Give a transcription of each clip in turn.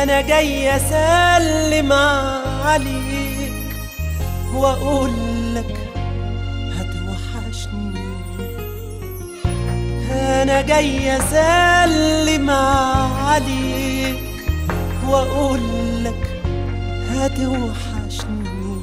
انا جاي اسلم عليك واقول لك هتوحشني انا جاي اسلم عليك واقول لك هتوحشني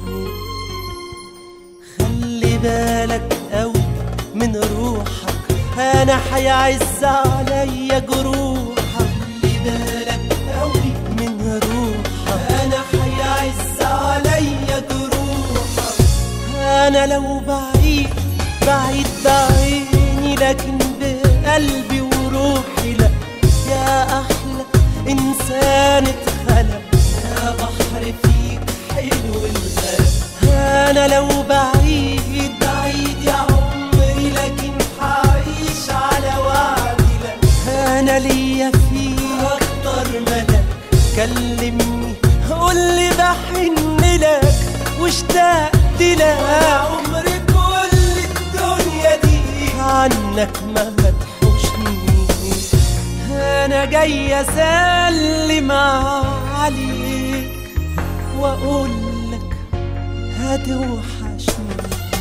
خلي بالك قوي من روحك انا حيعز عليا جروحك خلي بالك قوي من روحك انا حيعز عليا جروحك انا لو بعيد بعيد بعيني لكن بقلبي وروحي لا يا احلى انسان اتخلق يا بحر فيك حلو الغرق انا لو بعيد بعيد يا عمري لكن حعيش على وعدي لك انا ليا فيك اكتر ملك كلمني قولي بحن لك واشتقت لك عمري كل الدنيا دي عنك ما هتحوشني انا جاي اسلم عليك واقول لك هتوحشني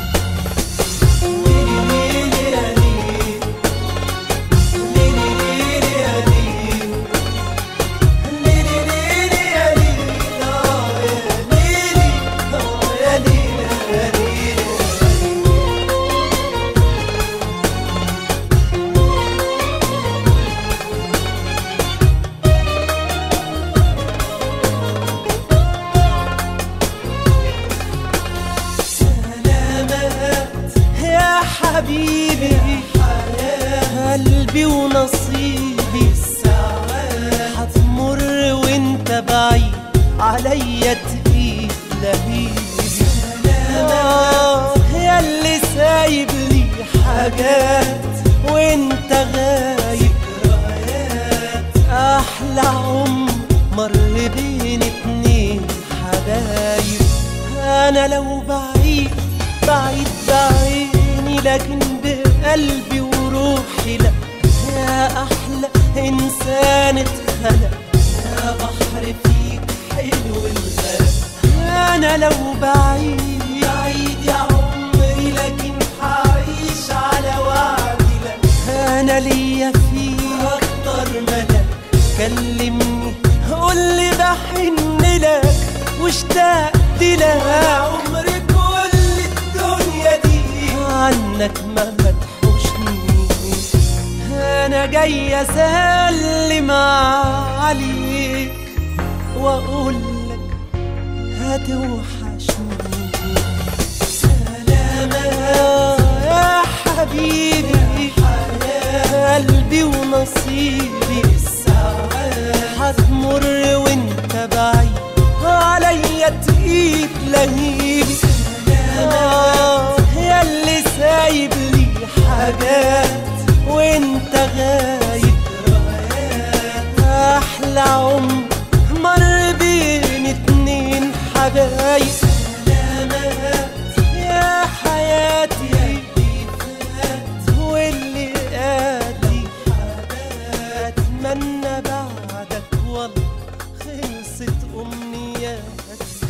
ليلي ليلي يا ليلي ليلي ليلي يا ليلي ليلي ليلي يا ليلي آه يا ليلي آه يا ليلي يا ليلي سلامات يا حبيبي قلبي ونصيبي الساعات هتمر وانت بعيد عليا تقيل لهيبي آه يا اللي سايب لي حاجات وانت غايب ذكريات احلى عمر مر بين اتنين حبايب انا لو بعيد بعيد بعيني لكن بقلبي وروحي لا يا احلى انسان اتخلق يا بحر فيك حلو الغرق انا لو بعيد بعيد يا عمري لكن حعيش على وعدي لك انا ليا فيك اكتر ملك كلمني قولي بحن لك واشتقت لك عمري كل الدنيا دي عنك ما هتحوشني انا جاي اسلم عليك واقول لك هتوحشني سلامات يا حبيبي قلبي ونصيبي الساعات هتمر وانت بعيد عليا تقيل لهيبي آه يا اللي سايب لي حاجات وانت غايب احلى عمر مر بين اتنين حبايب سلامات يا حياتي واللي قادي اتمنى بعدك والله خلصت امنياتي